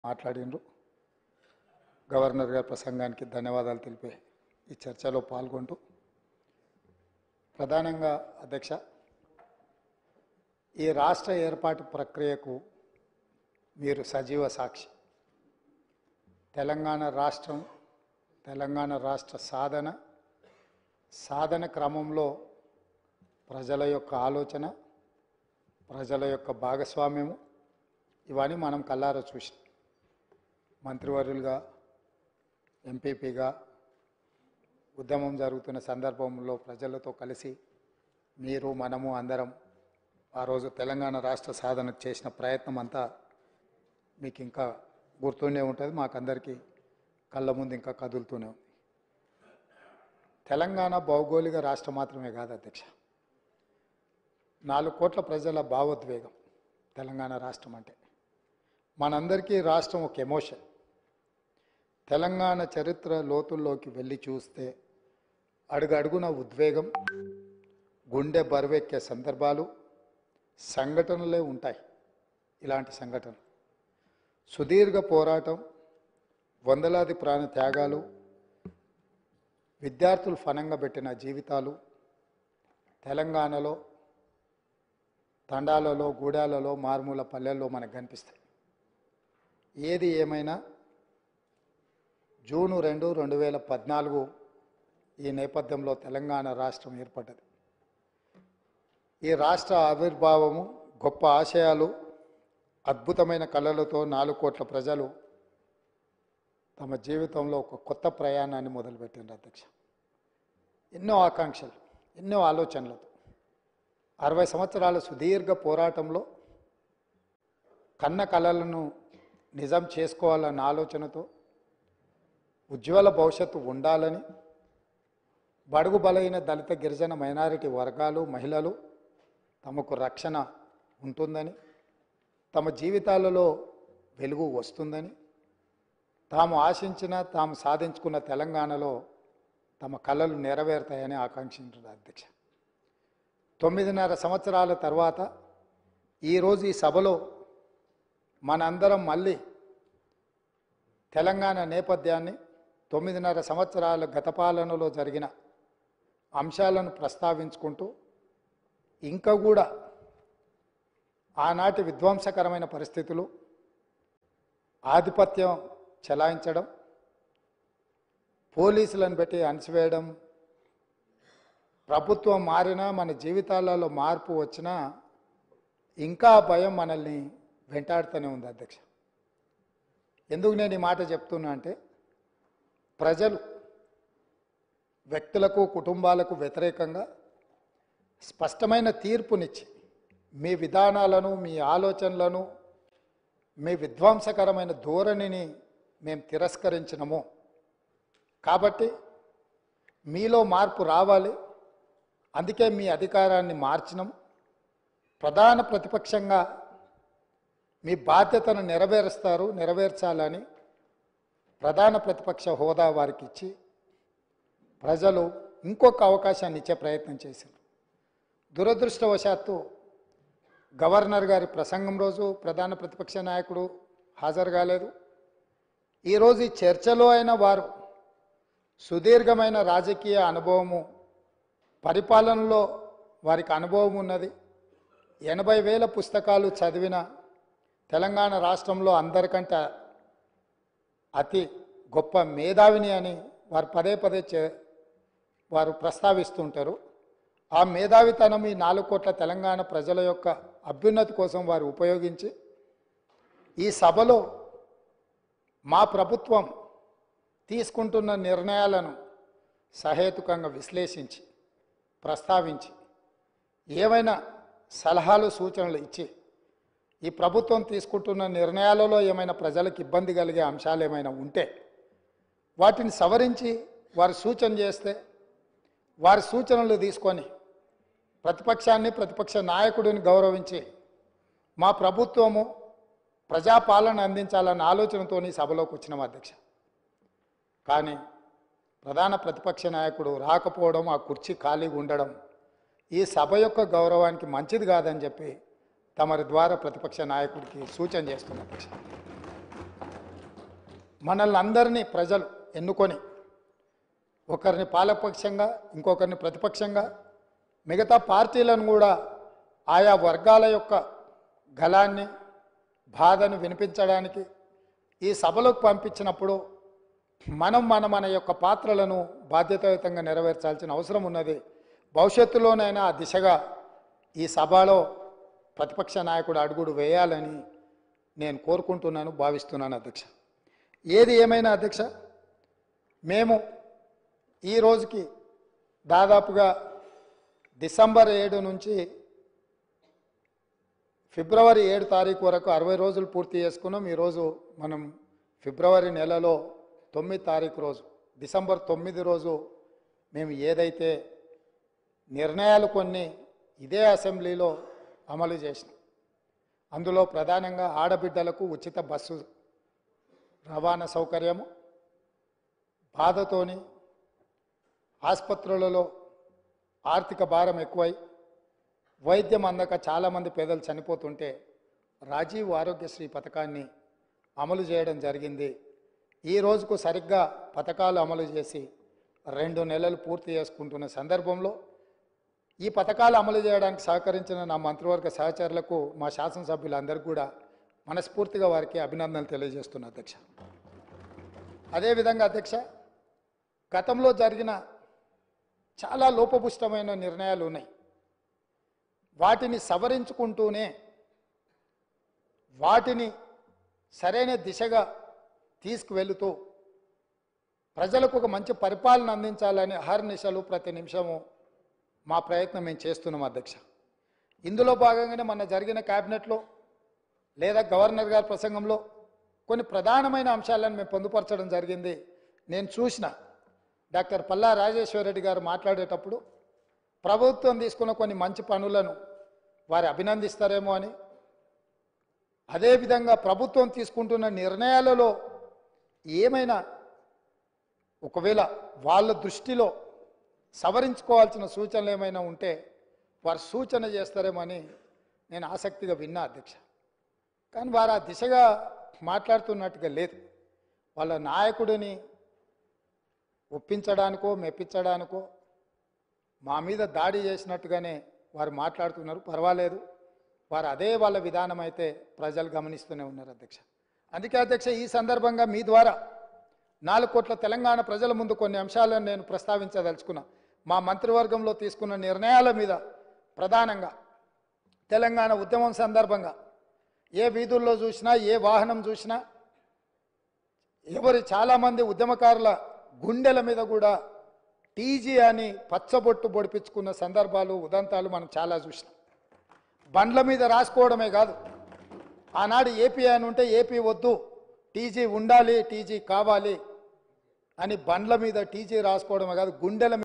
మాట్లాడిండ్రు governor గారి ప్రసంగానికి ధన్యవాదాలు తెలిపే ఈ చర్చలో పాల్గొంటూ ప్రధానంగా అధ్యక్ష ఈ రాష్ట్ర ఏర్పాటు ప్రక్రియకు మీరు సజీవ సాక్షి తెలంగాణ రాష్ట్రం తెలంగాణ రాష్ట్ర సాధన సాధన క్రమంలో ప్రజల యొక్క ఆలోచన ప్రజల యొక్క భాగస్వామ్యము ఇవన్నీ మనం కల్లారా చూసి మంత్రివర్యులుగా ఎంపీపీగా ఉద్యమం జరుగుతున్న సందర్భంలో ప్రజలతో కలిసి మీరు మనము అందరం ఆ రోజు తెలంగాణ రాష్ట్ర సాధనకు చేసిన ప్రయత్నం అంతా మీకు ఇంకా గుర్తుండే ఉంటుంది మాకందరికీ కళ్ళ ముందు ఇంకా కదులుతూనే ఉంది తెలంగాణ భౌగోళిక రాష్ట్రం మాత్రమే కాదు అధ్యక్ష నాలుగు కోట్ల ప్రజల భావోద్వేగం తెలంగాణ రాష్ట్రం అంటే మనందరికీ రాష్ట్రం ఒక ఎమోషన్ తెలంగాణ చరిత్ర లోతుల్లోకి వెళ్ళి చూస్తే అడుగడుగున ఉద్వేగం గుండె బరువెక్కే సందర్భాలు సంఘటనలే ఉంటాయి ఇలాంటి సంఘటనలు సుదీర్ఘ పోరాటం వందలాది ప్రాణ త్యాగాలు విద్యార్థులు ఫనంగా పెట్టిన జీవితాలు తెలంగాణలో తండాలలో గూడాలలో మారుమూల పల్లెల్లో మనకు కనిపిస్తాయి ఏది ఏమైనా జూను రెండు రెండు వేల పద్నాలుగు ఈ నేపథ్యంలో తెలంగాణ రాష్ట్రం ఏర్పడ్డది ఈ రాష్ట్ర ఆవిర్భావము గొప్ప ఆశయాలు అద్భుతమైన కళలతో నాలుగు కోట్ల ప్రజలు తమ జీవితంలో ఒక కొత్త ప్రయాణాన్ని మొదలుపెట్టిండ్రు అధ్యక్ష ఎన్నో ఆకాంక్షలు ఎన్నో ఆలోచనలతో అరవై సంవత్సరాల సుదీర్ఘ పోరాటంలో కన్న కళలను నిజం చేసుకోవాలన్న ఆలోచనతో ఉజ్వల భవిష్యత్తు ఉండాలని బడుగు బలైన దళిత గిరిజన మైనారిటీ వర్గాలు మహిళలు తమకు రక్షణ ఉంటుందని తమ జీవితాలలో వెలుగు వస్తుందని తాము ఆశించిన తాము సాధించుకున్న తెలంగాణలో తమ కళలు నెరవేరుతాయని ఆకాంక్షించారు అధ్యక్ష తొమ్మిదిన్నర సంవత్సరాల తర్వాత ఈరోజు ఈ సభలో మనందరం మళ్ళీ తెలంగాణ నేపథ్యాన్ని తొమ్మిదిన్నర సంవత్సరాల గత పాలనలో జరిగిన అంశాలను ప్రస్తావించుకుంటూ ఇంకా కూడా ఆనాటి విధ్వంసకరమైన పరిస్థితులు ఆధిపత్యం చెలాయించడం పోలీసులను పెట్టి అణిచివేయడం ప్రభుత్వం మారినా మన జీవితాలలో మార్పు వచ్చినా ఇంకా ఆ భయం మనల్ని వెంటాడుతూనే ఉంది అధ్యక్ష ఎందుకు నేను ఈ మాట చెప్తున్నా అంటే ప్రజలు వ్యక్తులకు కుటుంబాలకు వ్యతిరేకంగా స్పష్టమైన తీర్పునిచ్చి మీ విధానాలను మీ ఆలోచనలను మీ విధ్వంసకరమైన ధోరణిని మేము తిరస్కరించినము కాబట్టి మీలో మార్పు రావాలి అందుకే మీ అధికారాన్ని మార్చినాం ప్రధాన ప్రతిపక్షంగా మీ బాధ్యతను నెరవేరుస్తారు నెరవేర్చాలని ప్రధాన ప్రతిపక్ష హోదా వారికి ఇచ్చి ప్రజలు ఇంకొక అవకాశాన్ని ఇచ్చే ప్రయత్నం చేశారు దురదృష్టవశాత్తు గవర్నర్ గారి ప్రసంగం రోజు ప్రధాన ప్రతిపక్ష నాయకుడు హాజరు కాలేదు ఈరోజు ఈ చర్చలో అయిన వారు సుదీర్ఘమైన రాజకీయ అనుభవము పరిపాలనలో వారికి అనుభవం ఉన్నది ఎనభై వేల పుస్తకాలు చదివిన తెలంగాణ రాష్ట్రంలో అందరికంటే అతి గొప్ప మేధావిని అని వారు పదే పదే చే వారు ప్రస్తావిస్తుంటారు ఆ మేధావితనం ఈ నాలుగు కోట్ల తెలంగాణ ప్రజల యొక్క అభ్యున్నతి కోసం వారు ఉపయోగించి ఈ సభలో మా ప్రభుత్వం తీసుకుంటున్న నిర్ణయాలను సహేతుకంగా విశ్లేషించి ప్రస్తావించి ఏమైనా సలహాలు సూచనలు ఇచ్చి ఈ ప్రభుత్వం తీసుకుంటున్న నిర్ణయాలలో ఏమైనా ప్రజలకు ఇబ్బంది కలిగే అంశాలు ఏమైనా ఉంటే వాటిని సవరించి వారు సూచన చేస్తే వారి సూచనలు తీసుకొని ప్రతిపక్షాన్ని ప్రతిపక్ష నాయకుడిని గౌరవించి మా ప్రభుత్వము ప్రజాపాలన అందించాలన్న ఆలోచనతో సభలోకి వచ్చినాం అధ్యక్ష కానీ ప్రధాన ప్రతిపక్ష నాయకుడు రాకపోవడం ఆ కుర్చీ ఖాళీగా ఉండడం ఈ సభ యొక్క గౌరవానికి మంచిది కాదని చెప్పి తమరి ద్వారా ప్రతిపక్ష నాయకుడికి సూచన చేస్తున్నా అధ్యక్ష మనల్ని అందరినీ ప్రజలు ఎన్నుకొని ఒకరిని పాలపక్షంగా ఇంకొకరిని ప్రతిపక్షంగా మిగతా పార్టీలను కూడా ఆయా వర్గాల యొక్క గలాన్ని బాధను వినిపించడానికి ఈ సభలకు పంపించినప్పుడు మనం మన మన యొక్క పాత్రలను బాధ్యతాయుతంగా నెరవేర్చాల్సిన అవసరం ఉన్నది భవిష్యత్తులోనైనా ఆ దిశగా ఈ సభలో ప్రతిపక్ష నాయకుడు అడుగుడు వేయాలని నేను కోరుకుంటున్నాను భావిస్తున్నాను అధ్యక్ష ఏది ఏమైనా అధ్యక్ష మేము ఈ రోజుకి దాదాపుగా డిసెంబర్ ఏడు నుంచి ఫిబ్రవరి ఏడు తారీఖు వరకు అరవై రోజులు పూర్తి చేసుకున్నాం ఈరోజు మనం ఫిబ్రవరి నెలలో తొమ్మిది తారీఖు రోజు డిసెంబర్ తొమ్మిది రోజు మేము ఏదైతే నిర్ణయాలు కొన్ని ఇదే అసెంబ్లీలో అమలు చేసినాం అందులో ప్రధానంగా ఆడబిడ్డలకు ఉచిత బస్సు రవాణా సౌకర్యము బాధతోని ఆసుపత్రులలో ఆర్థిక భారం ఎక్కువై వైద్యం అందక చాలామంది పేదలు చనిపోతుంటే రాజీవ్ ఆరోగ్యశ్రీ పథకాన్ని అమలు చేయడం జరిగింది ఈ రోజుకు సరిగ్గా పథకాలు అమలు చేసి రెండు నెలలు పూర్తి చేసుకుంటున్న సందర్భంలో ఈ పథకాలు అమలు చేయడానికి సహకరించిన నా మంత్రివర్గ సహచరులకు మా శాసనసభ్యులందరికీ కూడా మనస్ఫూర్తిగా వారికి అభినందనలు తెలియజేస్తున్నా అధ్యక్ష అదేవిధంగా అధ్యక్ష గతంలో జరిగిన చాలా లోపభుష్టమైన నిర్ణయాలు ఉన్నాయి వాటిని సవరించుకుంటూనే వాటిని సరైన దిశగా తీసుకువెళుతూ ప్రజలకు ఒక మంచి పరిపాలన అందించాలని అహర్నిశలు ప్రతి నిమిషము మా ప్రయత్నం మేము చేస్తున్నాం అధ్యక్ష ఇందులో భాగంగానే మొన్న జరిగిన క్యాబినెట్లో లేదా గవర్నర్ గారి ప్రసంగంలో కొన్ని ప్రధానమైన అంశాలను మేము పొందుపరచడం జరిగింది నేను చూసిన డాక్టర్ పల్లా రాజేశ్వరరెడ్డి గారు మాట్లాడేటప్పుడు ప్రభుత్వం తీసుకున్న కొన్ని మంచి పనులను వారు అభినందిస్తారేమో అని అదేవిధంగా ప్రభుత్వం తీసుకుంటున్న నిర్ణయాలలో ఏమైనా ఒకవేళ వాళ్ళ దృష్టిలో సవరించుకోవాల్సిన సూచనలు ఏమైనా ఉంటే వారు సూచన చేస్తారేమని నేను ఆసక్తిగా విన్నా అధ్యక్ష కానీ వారు ఆ దిశగా మాట్లాడుతున్నట్టుగా లేదు వాళ్ళ నాయకుడిని ఒప్పించడానికో మెప్పించడానికో మా మీద దాడి చేసినట్టుగానే వారు మాట్లాడుతున్నారు పర్వాలేదు వారు అదే వాళ్ళ విధానం అయితే ప్రజలు గమనిస్తూనే ఉన్నారు అధ్యక్ష అందుకే అధ్యక్ష ఈ సందర్భంగా మీ ద్వారా నాలుగు కోట్ల తెలంగాణ ప్రజల ముందు కొన్ని అంశాలను నేను ప్రస్తావించదలుచుకున్నా మా మంత్రివర్గంలో తీసుకున్న నిర్ణయాల మీద ప్రధానంగా తెలంగాణ ఉద్యమం సందర్భంగా ఏ వీధుల్లో చూసినా ఏ వాహనం చూసినా ఎవరి చాలామంది ఉద్యమకారుల గుండెల మీద కూడా టీజీ అని పచ్చబొట్టు పొడిపించుకున్న సందర్భాలు ఉదంతాలు మనం చాలా చూసినాం బండ్ల మీద రాసుకోవడమే కాదు ఆనాడు ఏపీ అని ఉంటే ఏపీ వద్దు టీజీ ఉండాలి టీజీ కావాలి అని బండ్ల మీద టీజీ రాసుకోవడమే కాదు గుండెల మీద